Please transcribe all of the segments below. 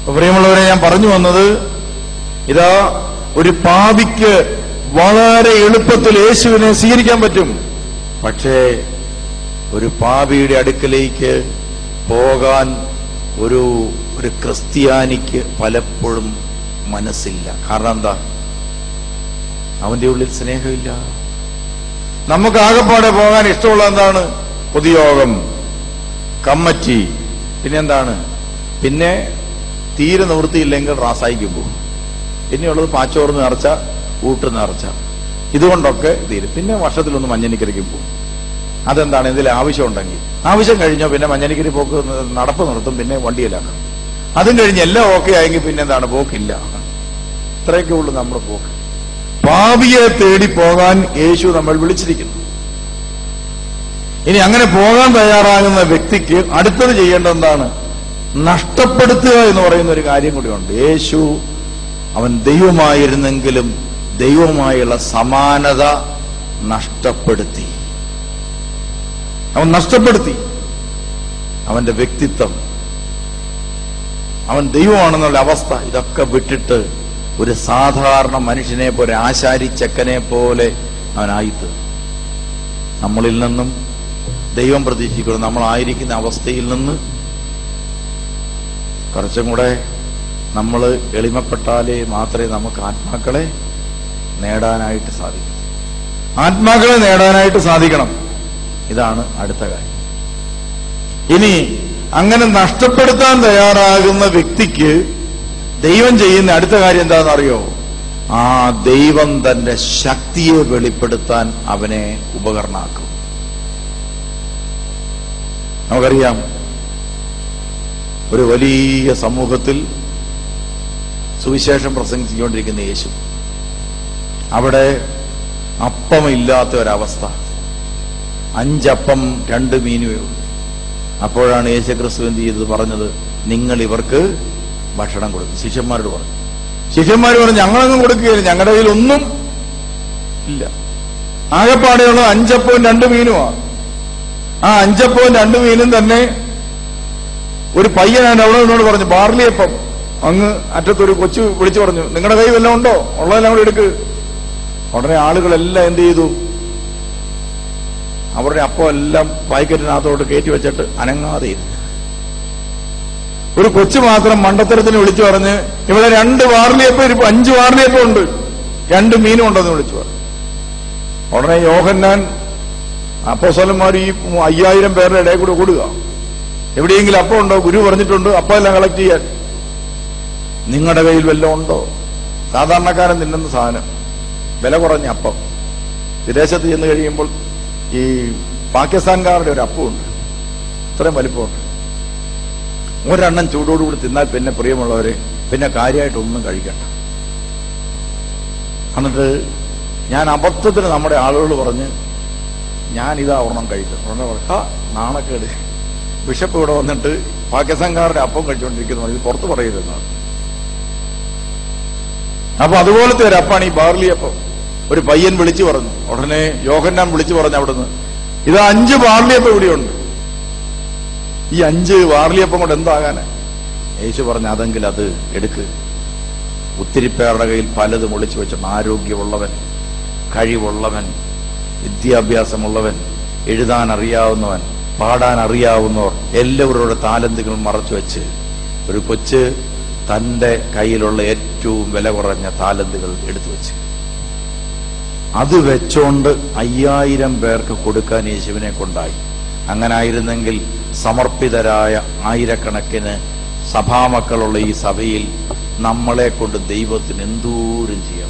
പ്രിയമുള്ളവരെ ഞാൻ പറഞ്ഞു വന്നത് ഇതാ ഒരു പാപിക്ക് വളരെ എളുപ്പത്തിൽ യേശുവിനെ സ്വീകരിക്കാൻ പറ്റും പക്ഷേ ഒരു പാപിയുടെ അടുക്കലേക്ക് പോകാൻ ഒരു ഒരു ക്രിസ്ത്യാനിക്ക് പലപ്പോഴും മനസ്സില്ല കാരണം എന്താ അവന്റെ ഉള്ളിൽ സ്നേഹമില്ല നമുക്ക് ആകെപ്പാടെ പോകാൻ ഇഷ്ടമുള്ള എന്താണ് പൊതുയോഗം കമ്മറ്റി പിന്നെന്താണ് പിന്നെ തീരെ നിവൃത്തിയില്ലെങ്കിൽ റാസായിക്കും പോകും പിന്നെയുള്ളത് പാച്ചോറ് നേർച്ച ഊട്ട് നേർച്ച ഇതുകൊണ്ടൊക്കെ തീരും പിന്നെ വർഷത്തിലൊന്ന് മഞ്ഞനിക്കരയ്ക്കും പോകും അതെന്താണ് എന്തെങ്കിലും ആവശ്യമുണ്ടെങ്കിൽ ആവശ്യം കഴിഞ്ഞോ പിന്നെ മഞ്ഞനിക്കരി പോക്ക് നടപ്പ് നിർത്തും പിന്നെ വണ്ടിയിലാക്കും അതും കഴിഞ്ഞ് എല്ലാം ഓക്കെ ആയെങ്കിൽ പിന്നെ എന്താണ് പോക്കില്ല ഇത്രയൊക്കെ ഉള്ളൂ നമ്മുടെ പോക്ക് പാപിയെ തേടി പോകാൻ യേശു നമ്മൾ വിളിച്ചിരിക്കുന്നു ഇനി അങ്ങനെ പോകാൻ തയ്യാറാകുന്ന വ്യക്തിക്ക് അടുത്തത് ചെയ്യേണ്ടത് എന്താണ് നഷ്ടപ്പെടുത്തുക എന്ന് പറയുന്ന ഒരു കാര്യം കൂടിയുണ്ട് യേശു അവൻ ദൈവമായിരുന്നെങ്കിലും ദൈവമായുള്ള സമാനത നഷ്ടപ്പെടുത്തി അവൻ നഷ്ടപ്പെടുത്തി അവന്റെ വ്യക്തിത്വം അവൻ ദൈവമാണെന്നുള്ള അവസ്ഥ ഇതൊക്കെ വിട്ടിട്ട് ഒരു സാധാരണ മനുഷ്യനെ പോലെ ആശാരി ചെക്കനെ പോലെ അവനായിത്ത് നമ്മളിൽ നിന്നും ദൈവം പ്രതീക്ഷിക്കുന്നു നമ്മളായിരിക്കുന്ന അവസ്ഥയിൽ നിന്ന് കുറച്ചും കൂടെ നമ്മൾ എളിമപ്പെട്ടാലേ മാത്രമേ നമുക്ക് ആത്മാക്കളെ നേടാനായിട്ട് സാധിക്കൂ ആത്മാക്കളെ നേടാനായിട്ട് സാധിക്കണം ഇതാണ് അടുത്ത കാര്യം ഇനി അങ്ങനെ നഷ്ടപ്പെടുത്താൻ തയ്യാറാകുന്ന വ്യക്തിക്ക് ദൈവം ചെയ്യുന്ന അടുത്ത കാര്യം എന്താണെന്ന് അറിയോ ആ ദൈവം തന്റെ ശക്തിയെ വെളിപ്പെടുത്താൻ അവനെ ഉപകരണമാക്കും നമുക്കറിയാം ഒരു വലിയ സമൂഹത്തിൽ സുവിശേഷം പ്രസംഗിച്ചുകൊണ്ടിരിക്കുന്ന യേശു അവിടെ അപ്പമില്ലാത്ത ഒരവസ്ഥ അഞ്ചപ്പം രണ്ട് മീനുമേ ഉള്ളൂ അപ്പോഴാണ് യേശുക്രിസ്തു എന്ത് ചെയ്തത് പറഞ്ഞത് നിങ്ങൾ ഇവർക്ക് ഭക്ഷണം കൊടുക്കും ശിഷ്യന്മാരോട് പറഞ്ഞു ശിഷ്യന്മാർ പറഞ്ഞു ഞങ്ങളൊന്നും കൊടുക്കുകയില്ല ഞങ്ങളുടെ കയ്യിൽ ഒന്നും ഇല്ല ആകെപ്പാടെയുള്ള അഞ്ചപ്പവും രണ്ട് മീനുമാണ് ആ അഞ്ചപ്പവും രണ്ട് മീനും തന്നെ ഒരു പയ്യനാണ് അവിടെ നിന്നോട് പറഞ്ഞു ബാർലിയപ്പം അങ്ങ് അറ്റത്തൊരു കൊച്ചു വിളിച്ചു പറഞ്ഞു നിങ്ങളുടെ കൈ വല്ലതും ഉണ്ടോ ഉള്ളതെല്ലാം കൂടെ എടുക്ക് ഉടനെ ആളുകളെല്ലാം എന്ത് ചെയ്തു അവരുടെ അപ്പം എല്ലാം പായ്ക്കറ്റിനകത്തോട്ട് കയറ്റി വെച്ചിട്ട് അനങ്ങാതെ ഇരുന്നു. ഒരു കൊച്ചു മാത്രം മണ്ടത്തരത്തിന് വിളിച്ചു പറഞ്ഞ് ഇവിടെ രണ്ട് വാർലിയപ്പം ഇരിപ്പ് അഞ്ച് വാർലിയപ്പം ഉണ്ട് രണ്ട് മീനും ഉണ്ടെന്ന് വിളിച്ചു പറഞ്ഞു ഉടനെ യോഹന്നാൻ അപ്പോസ്വലന്മാർ ഈ അയ്യായിരം പേരുടെ ഇടയിൽ കൂടെ കൊടുക്കുക എവിടെയെങ്കിലും അപ്പം ഉണ്ടോ ഗുരു പറഞ്ഞിട്ടുണ്ട് അപ്പം എല്ലാം കളക്ട് ചെയ്യാൻ നിങ്ങളുടെ കയ്യിൽ വല്ലതും ഉണ്ടോ സാധാരണക്കാരൻ തിന്നുന്ന സാധനം വില കുറഞ്ഞ അപ്പം വിദേശത്ത് ചെന്ന് കഴിയുമ്പോൾ ഈ പാകിസ്ഥാൻകാരുടെ ഒരു അപ്പമുണ്ട് ഇത്രയും വലിപ്പമുണ്ട് ഒരെണ്ണം ചൂടോടുകൂടി തിന്നാൽ പിന്നെ പ്രിയമുള്ളവരെ പിന്നെ കാര്യമായിട്ടൊന്നും കഴിക്കണ്ട എന്നിട്ട് ഞാൻ അബദ്ധത്തിന് നമ്മുടെ ആളുകൾ പറഞ്ഞ് ഞാൻ ഇതാ ഒരെണ്ണം കഴിക്കും ഉടനെ പറഞ്ഞു ആ നാണക്കേട് ബിഷപ്പ് ഇവിടെ വന്നിട്ട് പാകിസ്ഥാൻകാരുടെ അപ്പം കഴിച്ചുകൊണ്ടിരിക്കുന്നു ഇത് പുറത്ത് പറയരുതെന്നാണ് അപ്പൊ അതുപോലത്തെ ഒരു അപ്പാണ് ഈ ബാർലി അപ്പം ഒരു പയ്യൻ വിളിച്ചു പറഞ്ഞു ഉടനെ യോഹന്നാൻ വിളിച്ചു പറഞ്ഞു അവിടുന്ന് ഇത് അഞ്ച് ബാർലിയപ്പം ഇവിടെയുണ്ട് ഈ അഞ്ച് ബാർലിയപ്പം കൊണ്ട് എന്താകാന് യേശു പറഞ്ഞു അതെങ്കിൽ അത് എടുക്ക് ഒത്തിരി പേരുടെ കയ്യിൽ പലതും ഒളിച്ചു വെച്ചിട്ടുണ്ട് ആരോഗ്യമുള്ളവൻ കഴിവുള്ളവൻ വിദ്യാഭ്യാസമുള്ളവൻ എഴുതാൻ അറിയാവുന്നവൻ പാടാൻ അറിയാവുന്നവർ എല്ലാവരുടെ താലന്തുകൾ മറച്ചു വെച്ച് ഒരു കൊച്ച് തന്റെ കയ്യിലുള്ള ഏറ്റവും വില കുറഞ്ഞ താലന്തുകൾ എടുത്തു വെച്ച് അത് വെച്ചോണ്ട് അയ്യായിരം പേർക്ക് കൊടുക്കാൻ യേശുവിനെ കൊണ്ടായി അങ്ങനായിരുന്നെങ്കിൽ സമർപ്പിതരായ ആയിരക്കണക്കിന് സഭാമക്കളുള്ള ഈ സഭയിൽ നമ്മളെ കൊണ്ട് ദൈവത്തിന് എന്തോരം ചെയ്യാം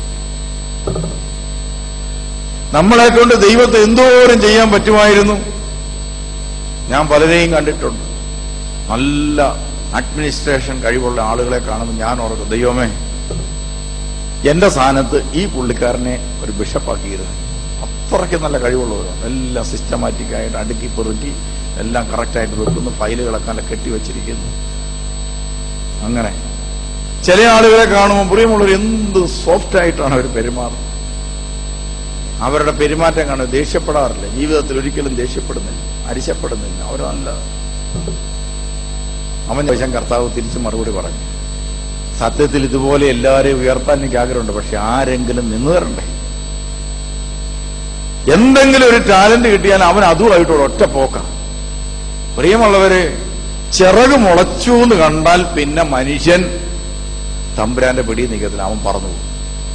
നമ്മളെ കൊണ്ട് ദൈവത്തെ എന്തോരം ചെയ്യാൻ പറ്റുമായിരുന്നു ഞാൻ പലരെയും കണ്ടിട്ടുണ്ട് നല്ല അഡ്മിനിസ്ട്രേഷൻ കഴിവുള്ള ആളുകളെ കാണുമ്പോൾ ഞാൻ ഓർക്കും ദൈവമേ എന്റെ സ്ഥാനത്ത് ഈ പുള്ളിക്കാരനെ ഒരു ബിഷപ്പാക്കിയിരുന്നു അത്രയ്ക്ക് നല്ല കഴിവുള്ളവരാണ് എല്ലാം സിസ്റ്റമാറ്റിക് ആയിട്ട് അടുക്കി പെറുക്കി എല്ലാം കറക്റ്റായിട്ട് വെക്കുന്നു ഫയലുകളൊക്കെ നല്ല കെട്ടിവെച്ചിരിക്കുന്നു അങ്ങനെ ചില ആളുകളെ കാണുമ്പോൾ പ്രിയമുള്ളവർ എന്ത് സോഫ്റ്റ് ആയിട്ടാണ് അവർ പെരുമാറുന്നത് അവരുടെ പെരുമാറ്റം കാണും ദേഷ്യപ്പെടാറില്ല ജീവിതത്തിൽ ഒരിക്കലും ദേഷ്യപ്പെടുന്നില്ല അരിശപ്പെടുന്നില്ല അവർ നല്ല അവന്റെ വശം കർത്താവ് തിരിച്ച് മറുപടി പറഞ്ഞു സത്യത്തിൽ ഇതുപോലെ എല്ലാവരെയും ഉയർത്താൻ എനിക്ക് ആഗ്രഹമുണ്ട് പക്ഷെ ആരെങ്കിലും നിന്ന് തരണ്ടേ എന്തെങ്കിലും ഒരു ടാലന്റ് കിട്ടിയാൽ അവൻ അതുമായിട്ടുള്ള ഒറ്റ പോക്ക പ്രിയമുള്ളവര് ചിറക് മുളച്ചു എന്ന് കണ്ടാൽ പിന്നെ മനുഷ്യൻ തമ്പുരാന്റെ പിടി നീക്കത്തിൽ അവൻ പറന്നു പോകും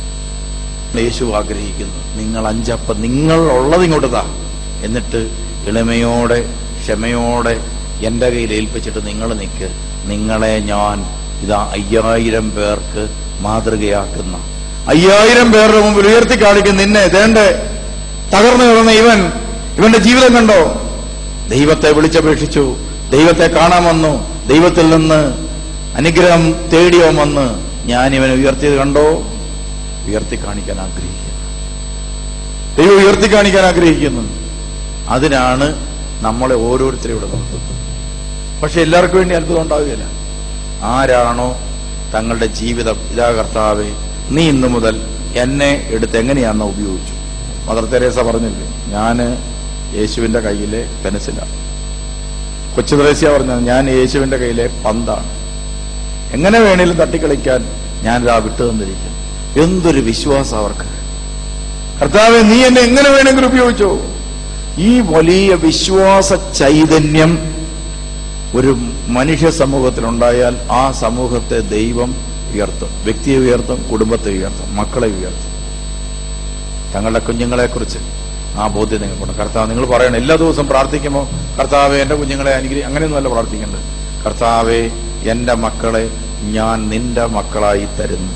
യേശു ആഗ്രഹിക്കുന്നു നിങ്ങൾ അഞ്ചപ്പം നിങ്ങൾ ഉള്ളത് ഇങ്ങോട്ട് താ എന്നിട്ട് എളിമയോടെ ക്ഷമയോടെ എന്റെ കയ്യിൽ ഏൽപ്പിച്ചിട്ട് നിങ്ങൾ നിൽക്ക് നിങ്ങളെ ഞാൻ ഇതാ അയ്യായിരം പേർക്ക് മാതൃകയാക്കുന്ന അയ്യായിരം പേരുടെ മുമ്പിൽ ഉയർത്തി കാണിക്കുന്ന നിന്നെ തേണ്ടേ തകർന്നു കിടന്ന ഇവൻ ഇവന്റെ ജീവിതം കണ്ടോ ദൈവത്തെ വിളിച്ചപേക്ഷിച്ചു ദൈവത്തെ കാണാൻ വന്നു ദൈവത്തിൽ നിന്ന് അനുഗ്രഹം തേടിയോ വന്ന് ഞാൻ ഇവനെ ഉയർത്തിയത് കണ്ടോ ഉയർത്തി കാണിക്കാൻ ആഗ്രഹിക്കുന്നു ദൈവം ഉയർത്തി കാണിക്കാൻ ആഗ്രഹിക്കുന്നു അതിനാണ് നമ്മളെ ഓരോരുത്തരും ഇവിടെ നിർത്തുന്നത് പക്ഷെ എല്ലാവർക്കും വേണ്ടി അത്ഭുതം ഉണ്ടാവുകയില്ല ആരാണോ തങ്ങളുടെ ജീവിതം ഇതാ കർത്താവെ നീ ഇന്നു മുതൽ എന്നെ എടുത്ത് എങ്ങനെയാണെന്ന് ഉപയോഗിച്ചു മദർ തെരേസ പറഞ്ഞില്ലേ ഞാന് യേശുവിന്റെ കയ്യിലെ പെൻസിലാണ് കൊച്ചു ത്രേസ്യ പറഞ്ഞത് ഞാൻ യേശുവിന്റെ കയ്യിലെ പന്താണ് എങ്ങനെ വേണേലും തട്ടിക്കളിക്കാൻ ഞാനിതാ വിട്ടു തന്നിരിക്കുന്നു എന്തൊരു വിശ്വാസം അവർക്ക് കർത്താവെ നീ എന്നെ എങ്ങനെ വേണമെങ്കിലും ഉപയോഗിച്ചോ ഈ വലിയ വിശ്വാസ ചൈതന്യം ഒരു മനുഷ്യ സമൂഹത്തിലുണ്ടായാൽ ആ സമൂഹത്തെ ദൈവം ഉയർത്തും വ്യക്തിയെ ഉയർത്തും കുടുംബത്തെ ഉയർത്തും മക്കളെ ഉയർത്തും തങ്ങളുടെ കുഞ്ഞുങ്ങളെ കുറിച്ച് ആ ബോധ്യം നിങ്ങൾക്കുണ്ട് കർത്താവ് നിങ്ങൾ പറയണം എല്ലാ ദിവസവും പ്രാർത്ഥിക്കുമ്പോൾ കർത്താവെ എന്റെ കുഞ്ഞുങ്ങളെ അനുഗ്രഹി അങ്ങനെയൊന്നുമല്ല പ്രാർത്ഥിക്കേണ്ടത് കർത്താവെ എന്റെ മക്കളെ ഞാൻ നിന്റെ മക്കളായി തരുന്നു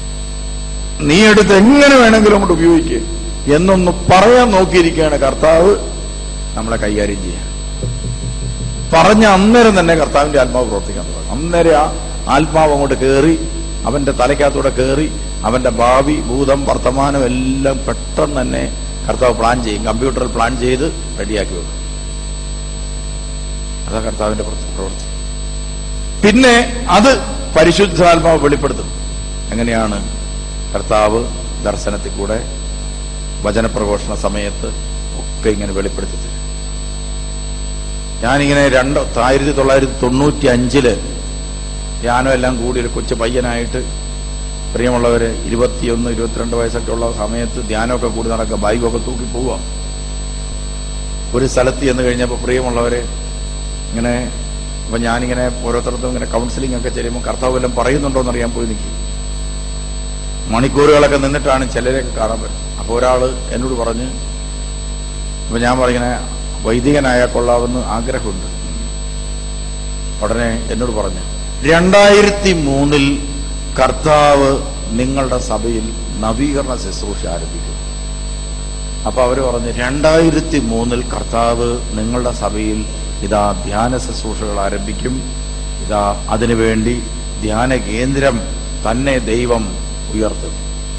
നീ എടുത്ത് എങ്ങനെ വേണമെങ്കിലും അങ്ങോട്ട് ഉപയോഗിക്കുക എന്നൊന്ന് പറയാൻ നോക്കിയിരിക്കുകയാണ് കർത്താവ് നമ്മളെ കൈകാര്യം ചെയ്യാൻ പറഞ്ഞ അന്നേരം തന്നെ കർത്താവിന്റെ ആത്മാവ് പ്രവർത്തിക്കാൻ തുടങ്ങും അന്നേരം ആ ആത്മാവ് അങ്ങോട്ട് കയറി അവന്റെ തലയ്ക്കകത്തൂടെ കയറി അവന്റെ ഭാവി ഭൂതം വർത്തമാനം എല്ലാം പെട്ടെന്ന് തന്നെ കർത്താവ് പ്ലാൻ ചെയ്യും കമ്പ്യൂട്ടറിൽ പ്ലാൻ ചെയ്ത് റെഡിയാക്കി വെക്കും അതാ കർത്താവിന്റെ പ്രവൃത്തി- പ്രവൃത്തി പിന്നെ അത് പരിശുദ്ധാത്മാവ് വെളിപ്പെടുത്തും എങ്ങനെയാണ് കർത്താവ് ദർശനത്തിൽ കൂടെ വചനപ്രഘോഷണ സമയത്ത് ഒക്കെ ഇങ്ങനെ വെളിപ്പെടുത്തി തരും ഞാനിങ്ങനെ രണ്ട് ആയിരത്തി തൊള്ളായിരത്തി തൊണ്ണൂറ്റി അഞ്ചില് ധ്യാനം എല്ലാം കൂടി ഒരു കൊച്ചു പയ്യനായിട്ട് പ്രിയമുള്ളവര് ഇരുപത്തിയൊന്ന് ഇരുപത്തിരണ്ട് വയസ്സൊക്കെ ഉള്ള സമയത്ത് ധ്യാനമൊക്കെ കൂടി നടക്കുക ബൈക്കൊക്കെ തൂക്കി പോവുക ഒരു സ്ഥലത്ത് ചെന്ന് കഴിഞ്ഞപ്പോൾ പ്രിയമുള്ളവരെ ഇങ്ങനെ അപ്പൊ ഞാനിങ്ങനെ ഓരോരുത്തർക്കും ഇങ്ങനെ കൗൺസിലിംഗ് ഒക്കെ ചെയ്യുമ്പോൾ കർത്താവ് വല്ലതും പറയുന്നുണ്ടോ എന്നറിയാൻ പോയി നിൽക്കും മണിക്കൂറുകളൊക്കെ നിന്നിട്ടാണ് ചിലരെയൊക്കെ കാണാൻ പറ്റും അപ്പൊ ഒരാള് എന്നോട് പറഞ്ഞ് അപ്പൊ ഞാൻ പറഞ്ഞിങ്ങനെ വൈദികനായ കൊള്ളാമെന്ന് ആഗ്രഹമുണ്ട് ഉടനെ എന്നോട് പറഞ്ഞു രണ്ടായിരത്തി മൂന്നിൽ കർത്താവ് നിങ്ങളുടെ സഭയിൽ നവീകരണ ശുശ്രൂഷ ആരംഭിക്കും അപ്പൊ അവര് പറഞ്ഞു രണ്ടായിരത്തി മൂന്നിൽ കർത്താവ് നിങ്ങളുടെ സഭയിൽ ഇതാ ധ്യാന ശുശ്രൂഷകൾ ആരംഭിക്കും ഇതാ അതിനുവേണ്ടി ധ്യാന കേന്ദ്രം തന്നെ ദൈവം ഉയർത്തും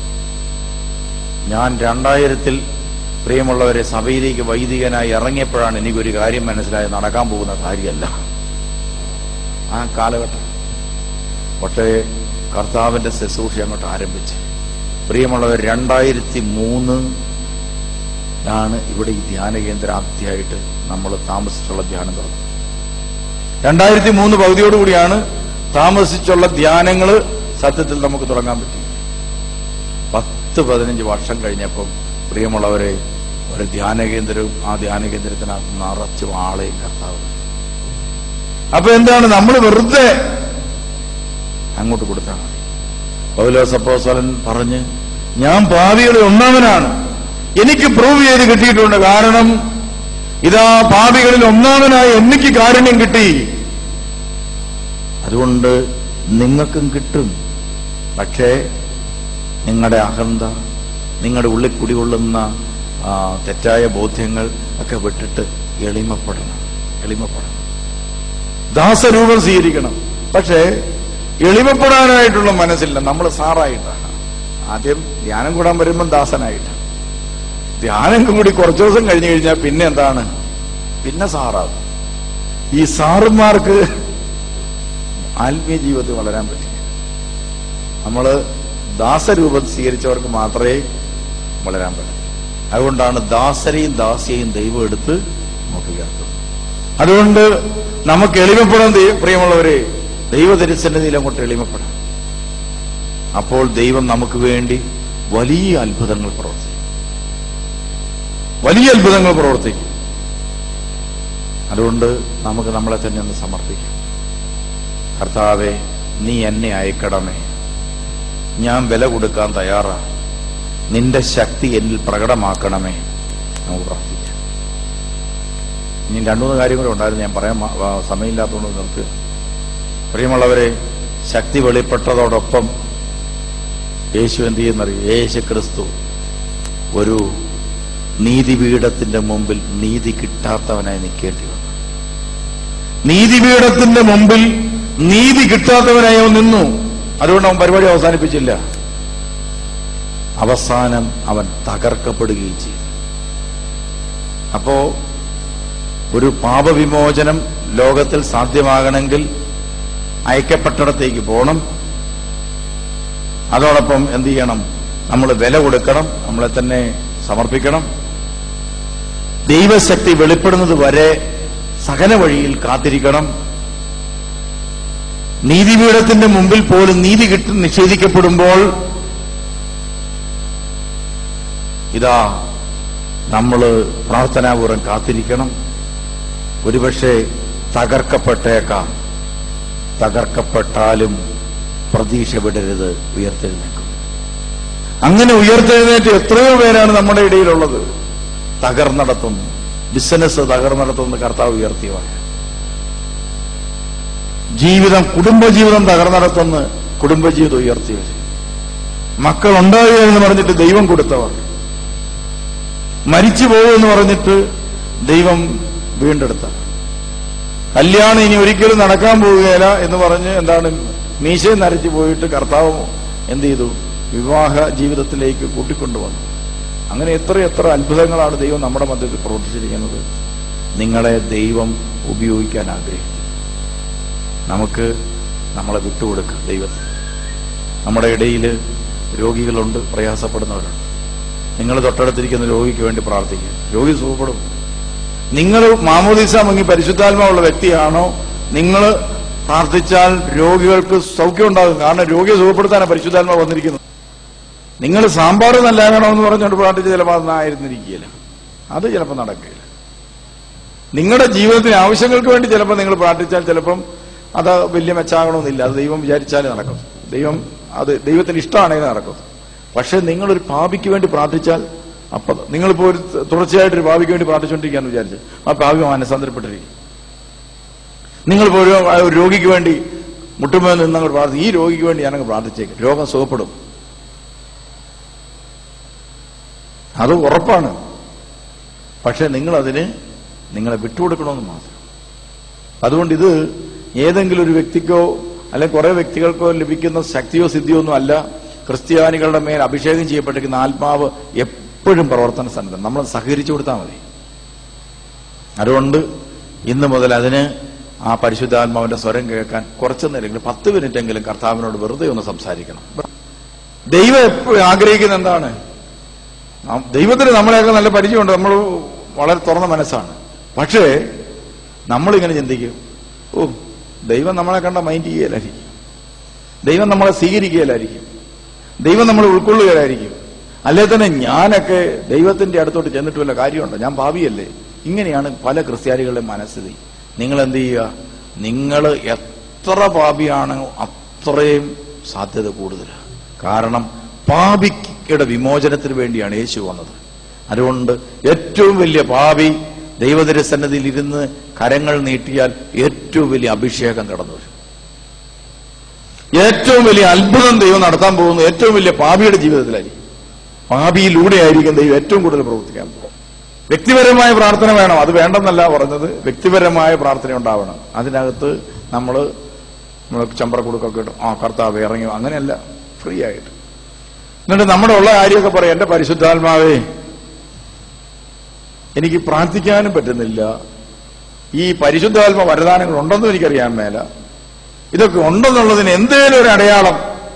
ഞാൻ രണ്ടായിരത്തിൽ പ്രിയമുള്ളവരെ സഭയിലേക്ക് വൈദികനായി ഇറങ്ങിയപ്പോഴാണ് എനിക്കൊരു കാര്യം മനസ്സിലായത് നടക്കാൻ പോകുന്ന കാര്യമല്ല ആ കാലഘട്ടം പക്ഷേ കർത്താവിന്റെ ശുശ്രൂഷ അങ്ങോട്ട് ആരംഭിച്ച് പ്രിയമുള്ളവർ രണ്ടായിരത്തി മൂന്ന് ആണ് ഇവിടെ ഈ ധ്യാന കേന്ദ്രം ആദ്യമായിട്ട് നമ്മൾ താമസിച്ചുള്ള ധ്യാനം തുടങ്ങുന്നത് രണ്ടായിരത്തി മൂന്ന് പകുതിയോടുകൂടിയാണ് താമസിച്ചുള്ള ധ്യാനങ്ങൾ സത്യത്തിൽ നമുക്ക് തുടങ്ങാൻ പറ്റി പത്ത് പതിനഞ്ച് വർഷം കഴിഞ്ഞപ്പം പ്രിയമുള്ളവരെ ഒരു ധ്യാന കേന്ദ്രവും ആ ധ്യാന കേന്ദ്രത്തിനകത്ത് നിറച്ചും ആളെയും കർത്താവ് അപ്പൊ എന്താണ് നമ്മൾ വെറുതെ അങ്ങോട്ട് കൊടുത്താൽ മതി പൗലോസ് അപ്പോസ്തലൻ പറഞ്ഞ് ഞാൻ പാപികളിൽ ഒന്നാമനാണ് എനിക്ക് പ്രൂവ് ചെയ്ത് കിട്ടിയിട്ടുണ്ട് കാരണം ഇതാ പാപികളിൽ ഒന്നാമനായി എനിക്ക് കാരുണ്യം കിട്ടി അതുകൊണ്ട് നിങ്ങൾക്കും കിട്ടും പക്ഷേ നിങ്ങളുടെ അഹന്ത നിങ്ങളുടെ ഉള്ളിൽ കുടികൊള്ളുന്ന ആ, തെറ്റായ ബോധ്യങ്ങൾ ഒക്കെ വിട്ടിട്ട് എളിമപ്പെടണം എളിമപ്പെടണം ദാസരൂപം സ്വീകരിക്കണം പക്ഷേ എളിമപ്പെടാനായിട്ടുള്ള മനസ്സില്ല നമ്മൾ സാറായിട്ടാണ് ആദ്യം ധ്യാനം കൂടാൻ വരുമ്പം ദാസനായിട്ട് ധ്യാനം കൂടി കുറച്ചു ദിവസം കഴിഞ്ഞു കഴിഞ്ഞാൽ പിന്നെ എന്താണ് പിന്നെ സാറാകും ഈ സാറുമാർക്ക് ആത്മീയ ജീവിതത്തിൽ വളരാൻ പറ്റില്ല നമ്മള് ദാസരൂപം സ്വീകരിച്ചവർക്ക് മാത്രമേ വളരാൻ പറ്റൂ അതുകൊണ്ടാണ് ദാസരെയും ദാസിയെയും ദൈവം എടുത്ത് നമുക്ക് ഉയർത്തുന്നത് അതുകൊണ്ട് നമുക്ക് എളിമപ്പെടാൻ ദൈവ- പ്രിയമുള്ളവരെ ദൈവ തിരുസന്നിധിയിൽ അങ്ങോട്ട് എളിമപ്പെടാം അപ്പോൾ ദൈവം നമുക്ക് വേണ്ടി വലിയ അത്ഭുതങ്ങൾ പ്രവർത്തിക്കും വലിയ അത്ഭുതങ്ങൾ പ്രവർത്തിക്കും അതുകൊണ്ട് നമുക്ക് നമ്മളെ തന്നെ ഒന്ന് സമർപ്പിക്കാം കർത്താവെ നീ എന്നെ അയക്കണമേ ഞാൻ വില കൊടുക്കാൻ തയ്യാറാ നിന്റെ ശക്തി എന്നിൽ പ്രകടമാക്കണമേ നമുക്ക് പ്രാർത്ഥിക്കാം ഇനി രണ്ടു മൂന്ന് കാര്യം കൂടെ ഉണ്ടായിരുന്നു ഞാൻ പറയാൻ മ- ആ, സമയമില്ലാത്തതുകൊണ്ട് നിർത്തി പ്രിയമുള്ളവരെ ശക്തി വെളിപ്പെട്ടതോടൊപ്പം യേശു എന്ത് ചെയ്യുന്നറിയും യേശു ക്രിസ്തു ഒരു നീതിപീഠത്തിന്റെ മുമ്പിൽ നീതി കിട്ടാത്തവനായി നിൽക്കേണ്ടി വന്നു നീതിപീഠത്തിന്റെ മുമ്പിൽ നീതി കിട്ടാത്തവനായി അവൻ നിന്നു അതുകൊണ്ട് അവൻ പരിപാടി അവസാനിപ്പിച്ചില്ല അവസാനം അവൻ തകർക്കപ്പെടുകയും ചെയ്തു അപ്പോ ഒരു പാപവിമോചനം ലോകത്തിൽ സാധ്യമാകണമെങ്കിൽ അയക്കപ്പെട്ടിടത്തേക്ക് പോകണം അതോടൊപ്പം എന്ത് ചെയ്യണം നമ്മൾ വില കൊടുക്കണം നമ്മളെ തന്നെ സമർപ്പിക്കണം ദൈവശക്തി വെളിപ്പെടുന്നത് വരെ സഹന വഴിയിൽ കാത്തിരിക്കണം നീതിപീഠത്തിന്റെ മുമ്പിൽ പോലും നീതി കിട്ടി നിഷേധിക്കപ്പെടുമ്പോൾ ഇതാ നമ്മൾ പ്രാർത്ഥനാപൂർവ്വം കാത്തിരിക്കണം ഒരുപക്ഷെ തകർക്കപ്പെട്ടേക്കാം തകർക്കപ്പെട്ടാലും പ്രതീക്ഷ വിടരുത് ഉയർത്തെഴുന്നേക്കും അങ്ങനെ ഉയർത്തെഴുന്നേറ്റ് എത്രയോ പേരാണ് നമ്മുടെ ഇടയിലുള്ളത് തകർന്നടത്തുന്നു ബിസിനസ് തകർന്നടത്തുന്ന കർത്താവ് ഉയർത്തിയവർ ജീവിതം കുടുംബജീവിതം തകർന്നടത്തുന്ന കുടുംബജീവിതം ഉയർത്തിയവർ മക്കൾ ഉണ്ടാകുക എന്ന് പറഞ്ഞിട്ട് ദൈവം കൊടുത്തവർ മരിച്ചു പോകുമെന്ന് പറഞ്ഞിട്ട് ദൈവം വീണ്ടെടുത്തവർ കല്യാണം ഇനി ഒരിക്കലും നടക്കാൻ പോവുകയില്ല എന്ന് പറഞ്ഞ് എന്താണ് മീശയും നരച്ചു പോയിട്ട് കർത്താവ് എന്ത് ചെയ്തു വിവാഹ ജീവിതത്തിലേക്ക് കൂട്ടിക്കൊണ്ടുവന്നു അങ്ങനെ എത്ര എത്ര അത്ഭുതങ്ങളാണ് ദൈവം നമ്മുടെ മധ്യത്തിൽ പ്രവർത്തിച്ചിരിക്കുന്നത് നിങ്ങളെ ദൈവം ഉപയോഗിക്കാൻ ആഗ്രഹിക്കുന്നു നമുക്ക് നമ്മളെ വിട്ടുകൊടുക്കുക ദൈവത്തിന് നമ്മുടെ ഇടയിൽ രോഗികളുണ്ട് പ്രയാസപ്പെടുന്നവരുണ്ട് നിങ്ങൾ തൊട്ടടുത്തിരിക്കുന്ന രോഗിക്ക് വേണ്ടി പ്രാർത്ഥിക്കുക രോഗി സുഖപ്പെടും നിങ്ങൾ മാമോദീസ മുങ്ങി പരിശുദ്ധാത്മാവുള്ള വ്യക്തിയാണോ നിങ്ങൾ പ്രാർത്ഥിച്ചാൽ രോഗികൾക്ക് സൗഖ്യം ഉണ്ടാകും കാരണം രോഗിയെ സുഖപ്പെടുത്താനാണ് പരിശുദ്ധാത്മാവ് വന്നിരിക്കുന്നത് നിങ്ങൾ സാമ്പാർ നല്ലതാകണമെന്ന് പറഞ്ഞുകൊണ്ട് പ്രാർത്ഥിച്ച് ചിലപ്പോൾ അതൊന്നായിരുന്നിരിക്കുകയില്ല അത് ചിലപ്പോൾ നടക്കുകയില്ല നിങ്ങളുടെ ജീവിതത്തിന് ആവശ്യങ്ങൾക്ക് വേണ്ടി ചിലപ്പോൾ നിങ്ങൾ പ്രാർത്ഥിച്ചാൽ ചിലപ്പം അത് വലിയ മെച്ചാകണമെന്നില്ല അത് ദൈവം വിചാരിച്ചാലേ നടക്കും ദൈവം അത് ദൈവത്തിന് ഇഷ്ടമാണെങ്കിൽ നടക്കും പക്ഷെ നിങ്ങളൊരു പാപിക്ക് വേണ്ടി പ്രാർത്ഥിച്ചാൽ അപ്പൊ നിങ്ങളിപ്പോ ഒരു തുടർച്ചയായിട്ട് ഒരു പാപിക്ക് വേണ്ടി പ്രാർത്ഥിച്ചുകൊണ്ടിരിക്കാന്ന് വിചാരിച്ചു ആ പാപി മാനസാന്തരപ്പെട്ടിരിക്കും നിങ്ങളിപ്പോ ഒരു ഒരു രോഗിക്ക് വേണ്ടി മുട്ടുമ്പോൾ നിന്ന് അങ്ങോട്ട് പ്രാർത്ഥിക്കും ഈ രോഗിക്ക് വേണ്ടി ഞാനങ്ങ് പ്രാർത്ഥിച്ചേക്കും രോഗം സുഖപ്പെടും അത് ഉറപ്പാണ് പക്ഷെ നിങ്ങൾ അതിന് നിങ്ങളെ വിട്ടുകൊടുക്കണമെന്ന് മാത്രം അതുകൊണ്ട് ഇത് ഏതെങ്കിലും ഒരു വ്യക്തിക്കോ അല്ലെങ്കിൽ കുറെ വ്യക്തികൾക്കോ ലഭിക്കുന്ന ശക്തിയോ സിദ്ധിയോ ഒന്നും അല്ല ക്രിസ്ത്യാനികളുടെ മേൽ അഭിഷേകം ചെയ്യപ്പെട്ടിരിക്കുന്ന ആത്മാവ് എപ്പോഴും പ്രവർത്തന സന്നദ്ധം നമ്മൾ സഹകരിച്ചു കൊടുത്താൽ മതി അതുകൊണ്ട് ഇന്ന് മുതൽ അതിന് ആ പരിശുദ്ധാത്മാവിന്റെ സ്വരം കേൾക്കാൻ കുറച്ചു നേരമെങ്കിലും പത്ത് മിനിറ്റെങ്കിലും കർത്താവിനോട് വെറുതെ ഒന്ന് സംസാരിക്കണം ദൈവം എപ്പോഴും ആഗ്രഹിക്കുന്ന എന്താണ് നാം- ദൈവത്തിന് നമ്മളെയൊക്കെ നല്ല പരിചയമുണ്ട് നമ്മൾ വളരെ തുറന്ന മനസ്സാണ് പക്ഷേ നമ്മളിങ്ങനെ ചിന്തിക്കും ഓ ദൈവം നമ്മളെ കണ്ട മൈൻഡ് ചെയ്യലായിരിക്കും ദൈവം നമ്മളെ സ്വീകരിക്കുകയില്ലായിരിക്കും ദൈവം നമ്മളെ ഉൾക്കൊള്ളുകയില്ലായിരിക്കും അല്ലേ തന്നെ ഞാനൊക്കെ ദൈവത്തിന്റെ അടുത്തോട്ട് ചെന്നിട്ട് വല്ല കാര്യമുണ്ടോ ഞാൻ ഭാവിയല്ലേ ഇങ്ങനെയാണ് പല ക്രിസ്ത്യാനികളുടെ മനസ്ഥിതി നിങ്ങൾ എന്ത് ചെയ്യുക നിങ്ങൾ എത്ര പാപിയാണോ അത്രയും സാധ്യത കൂടുതലാണ് കാരണം പാപിയുടെ വിമോചനത്തിന് വേണ്ടിയാണ് യേശു വന്നത് അതുകൊണ്ട് ഏറ്റവും വലിയ പാപി ദൈവതിര സന്നദ്ധിയിൽ ഇരുന്ന് കരങ്ങൾ നീട്ടിയാൽ ഏറ്റവും വലിയ അഭിഷേകം കടന്നു വരും ഏറ്റവും വലിയ അത്ഭുതം ദൈവം നടത്താൻ പോകുന്നത് ഏറ്റവും വലിയ പാപിയുടെ ജീവിതത്തിലായിരിക്കും പാപിയിലൂടെ ആയിരിക്കും ദൈവം ഏറ്റവും കൂടുതൽ പ്രവർത്തിക്കാൻ പോകും വ്യക്തിപരമായ പ്രാർത്ഥന വേണം അത് വേണ്ടെന്നല്ല പറഞ്ഞത് വ്യക്തിപരമായ പ്രാർത്ഥന ഉണ്ടാവണം അതിനകത്ത് നമ്മൾ നമ്മൾ ചമ്പറക്കുടുക്കൊക്കെ ഇടും ആ കർത്താവ് ഇറങ്ങി അങ്ങനെയല്ല ഫ്രീ ആയിട്ട് എന്നിട്ട് നമ്മുടെ ഉള്ള കാര്യമൊക്കെ പറയാം എന്റെ പരിശുദ്ധാത്മാവേ എനിക്ക് പ്രാർത്ഥിക്കാനും പറ്റുന്നില്ല ഈ പരിശുദ്ധാത്മ വരദാനങ്ങൾ ഉണ്ടെന്നും എനിക്കറിയാൻ മേല ഇതൊക്കെ ഉണ്ടെന്നുള്ളതിന് എന്തേലും ഒരു അടയാളം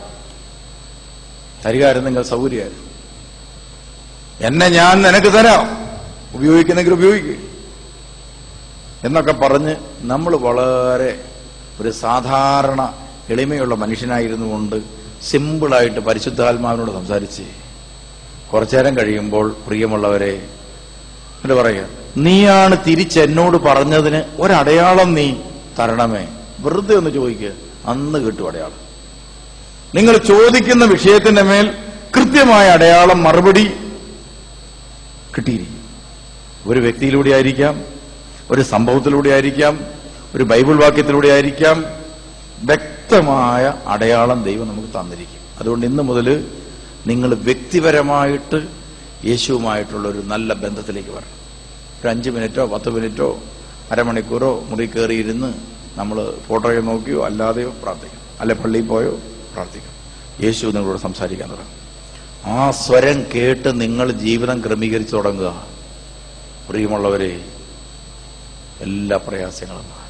തരികാരം നിങ്ങൾ സൗകര്യമായിരുന്നു എന്നെ ഞാൻ നിനക്ക് തരാം ഉപയോഗിക്കുന്നെങ്കിൽ ഉപയോഗിക്കുക എന്നൊക്കെ പറഞ്ഞ് നമ്മൾ വളരെ ഒരു സാധാരണ എളിമയുള്ള മനുഷ്യനായിരുന്നു കൊണ്ട് സിമ്പിളായിട്ട് പരിശുദ്ധാത്മാവിനോട് സംസാരിച്ച് കുറച്ചു നേരം കഴിയുമ്പോൾ പ്രിയമുള്ളവരെ എന്നിട്ട് പറയുക നീയാണ് തിരിച്ച് എന്നോട് പറഞ്ഞതിന് ഒരടയാളം നീ തരണമേ വെറുതെ ഒന്ന് ചോദിക്കുക അന്ന് കിട്ടും അടയാളം നിങ്ങൾ ചോദിക്കുന്ന വിഷയത്തിന്റെ മേൽ കൃത്യമായ അടയാളം മറുപടി കിട്ടിയിരിക്കും ഒരു വ്യക്തിയിലൂടെ ആയിരിക്കാം ഒരു സംഭവത്തിലൂടെ ആയിരിക്കാം ഒരു ബൈബിൾ വാക്യത്തിലൂടെ ആയിരിക്കാം വ്യക്തമായ അടയാളം ദൈവം നമുക്ക് തന്നിരിക്കും അതുകൊണ്ട് ഇന്ന് മുതൽ നിങ്ങൾ വ്യക്തിപരമായിട്ട് യേശുവുമായിട്ടുള്ള ഒരു നല്ല ബന്ധത്തിലേക്ക് വരണം ഒരു അഞ്ച് മിനിറ്റോ പത്ത് മിനിറ്റോ അരമണിക്കൂറോ മുറി കയറിയിരുന്ന് നമ്മൾ ഫോട്ടോയോ നോക്കിയോ അല്ലാതെയോ പ്രാർത്ഥിക്കും അല്ലെ പള്ളിയിൽ പോയോ പ്രാർത്ഥിക്കും യേശു നിങ്ങളോട് സംസാരിക്കാൻ തുടങ്ങും ആ സ്വരം കേട്ട് നിങ്ങൾ ജീവിതം ക്രമീകരിച്ചു തുടങ്ങുക പ്രിയമുള്ളവരെ എല്ലാ പ്രയാസങ്ങളും മാറും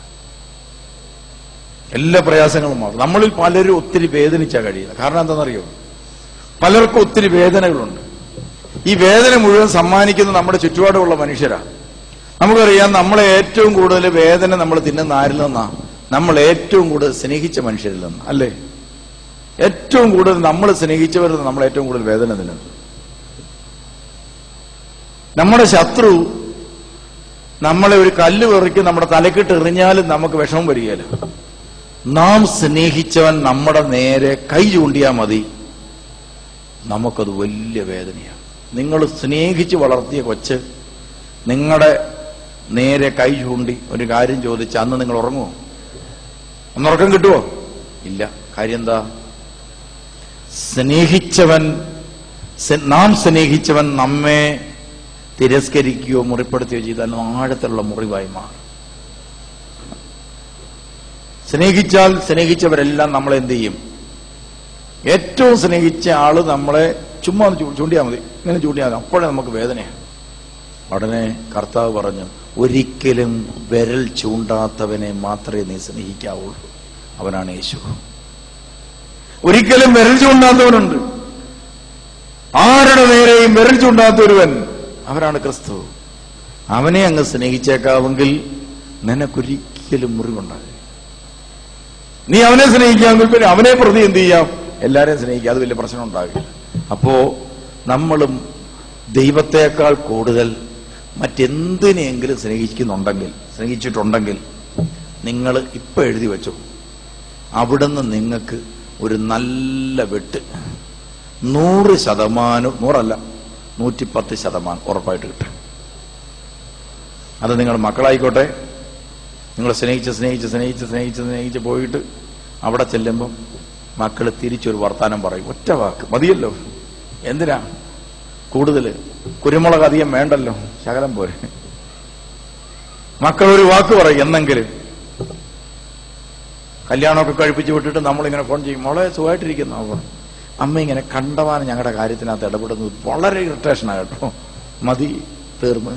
എല്ലാ പ്രയാസങ്ങളും മാറും നമ്മളിൽ പലരും ഒത്തിരി വേദനിച്ചാ കഴിയുന്നത് കാരണം എന്താണെന്നറിയോ പലർക്കും ഒത്തിരി വേദനകളുണ്ട് ഈ വേദന മുഴുവൻ സമ്മാനിക്കുന്നത് നമ്മുടെ ചുറ്റുപാടുമുള്ള മനുഷ്യരാണ് നമുക്കറിയാം നമ്മളെ ഏറ്റവും കൂടുതൽ വേദന നമ്മൾ തിന്നുന്ന ആരിൽ നിന്നാ നമ്മൾ ഏറ്റവും കൂടുതൽ സ്നേഹിച്ച മനുഷ്യരിൽ നിന്ന് അല്ലേ ഏറ്റവും കൂടുതൽ നമ്മൾ സ്നേഹിച്ചവരിൽ നിന്ന് നമ്മൾ ഏറ്റവും കൂടുതൽ വേദന തിന്നുന്നത് നമ്മുടെ ശത്രു നമ്മളെ ഒരു കല്ല് വെറിക്ക് നമ്മുടെ തലക്കിട്ട് എറിഞ്ഞാലും നമുക്ക് വിഷമം വരികയില്ല നാം സ്നേഹിച്ചവൻ നമ്മുടെ നേരെ കൈ ചൂണ്ടിയാൽ മതി നമുക്കത് വലിയ വേദനയാണ് നിങ്ങൾ സ്നേഹിച്ച് വളർത്തിയ കൊച്ച് നിങ്ങളുടെ നേരെ കൈ ചൂണ്ടി ഒരു കാര്യം ചോദിച്ച് അന്ന് നിങ്ങൾ ഉറങ്ങുമോ അന്ന് ഉറക്കം കിട്ടുമോ ഇല്ല കാര്യം എന്താ സ്നേഹിച്ചവൻ സ്- നാം സ്നേഹിച്ചവൻ നമ്മെ തിരസ്കരിക്കുകയോ മുറിപ്പെടുത്തുകയോ ചെയ്താൽ ആഴത്തിലുള്ള മുറിവായി മാറും സ്നേഹിച്ചാൽ സ്നേഹിച്ചവരെല്ലാം നമ്മളെ എന്ത് ചെയ്യും ഏറ്റവും സ്നേഹിച്ച ആള് നമ്മളെ ചുമ്മാ ഒന്ന് ചൂ- ചൂണ്ടിയാൽ മതി ഇങ്ങനെ ചൂണ്ടിയാൽ മതി അപ്പോഴേ നമുക്ക് വേദനയാണ് ഉടനെ കർത്താവ് പറഞ്ഞു ഒരിക്കലും വിരൽ ചൂണ്ടാത്തവനെ മാത്രമേ നീ സ്നേഹിക്കാവുള്ളൂ അവനാണ് യേശു ഒരിക്കലും വിരൽ ചൂണ്ടാത്തവനുണ്ട് ആരുടെ നേരെയും വിരൽ ചൂണ്ടാത്ത ഒരുവൻ അവനാണ് ക്രിസ്തു അവനെ അങ്ങ് സ്നേഹിച്ചേക്കാവെങ്കിൽ നിനക്കൊരിക്കലും മുറിവുണ്ടാകില്ല നീ അവനെ സ്നേഹിക്കാമെങ്കിൽ പിന്നെ അവനെ പ്രതി എന്ത് ചെയ്യാം എല്ലാരെയും സ്നേഹിക്കാം അത് വലിയ പ്രശ്നം ഉണ്ടാകില്ല അപ്പോ നമ്മളും ദൈവത്തെക്കാൾ കൂടുതൽ മറ്റെന്തിനെങ്കിലും സ്നേഹിക്കുന്നുണ്ടെങ്കിൽ സ്നേഹിച്ചിട്ടുണ്ടെങ്കിൽ നിങ്ങൾ ഇപ്പൊ എഴുതി വെച്ചു അവിടുന്ന് നിങ്ങൾക്ക് ഒരു നല്ല വെട്ട് നൂറ് ശതമാനം നൂറല്ല നൂറ്റിപ്പത്ത് ശതമാനം ഉറപ്പായിട്ട് കിട്ടും അത് നിങ്ങൾ മക്കളായിക്കോട്ടെ നിങ്ങൾ സ്നേഹിച്ച് സ്നേഹിച്ച് സ്നേഹിച്ച് സ്നേഹിച്ച് സ്നേഹിച്ച് പോയിട്ട് അവിടെ ചെല്ലുമ്പം മക്കൾ തിരിച്ചൊരു വർത്താനം പറയും ഒറ്റ വാക്ക് മതിയല്ലോ എന്തിനാ കൂടുതൽ കുരുമുളക് അധികം വേണ്ടല്ലോ ശകലം പോരെ മക്കൾ ഒരു വാക്ക് പറയും എന്നെങ്കിലും കല്യാണമൊക്കെ കഴിപ്പിച്ച് വിട്ടിട്ട് നമ്മളിങ്ങനെ ഫോൺ ചെയ്യും മോളെ സുഖമായിട്ടിരിക്കുന്നു അപ്പോൾ അമ്മ ഇങ്ങനെ കണ്ടവാൻ ഞങ്ങളുടെ കാര്യത്തിനകത്ത് ഇടപെടുന്നത് വളരെ ഇറിറ്റേഷനാണ് കേട്ടോ മതി തീർന്ന്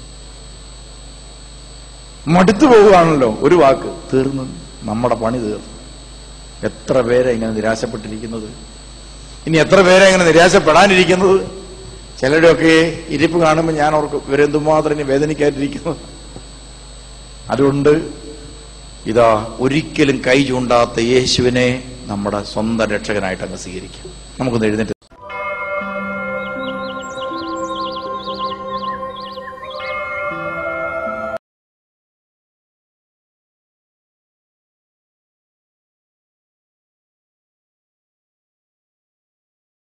മടുത്തു പോവുകയാണല്ലോ ഒരു വാക്ക് തീർന്നു നമ്മുടെ പണി തീർന്നു എത്ര പേരെ ഇങ്ങനെ നിരാശപ്പെട്ടിരിക്കുന്നത് ഇനി എത്ര പേരെ ഇങ്ങനെ നിരാശപ്പെടാനിരിക്കുന്നത് ചിലരുടെയൊക്കെ ഇരിപ്പ് കാണുമ്പോൾ ഞാൻ ഓർക്കും ഇവരെന്തുമാത്രം ഇനി വേദനിക്കാതിരിക്കുന്നത് അതുകൊണ്ട് ഇതാ ഒരിക്കലും കൈ ചൂണ്ടാത്ത യേശുവിനെ നമ്മുടെ സ്വന്തം രക്ഷകനായിട്ട് അങ്ങ് സ്വീകരിക്കാം നമുക്കൊന്ന് എഴുന്നേറ്റ്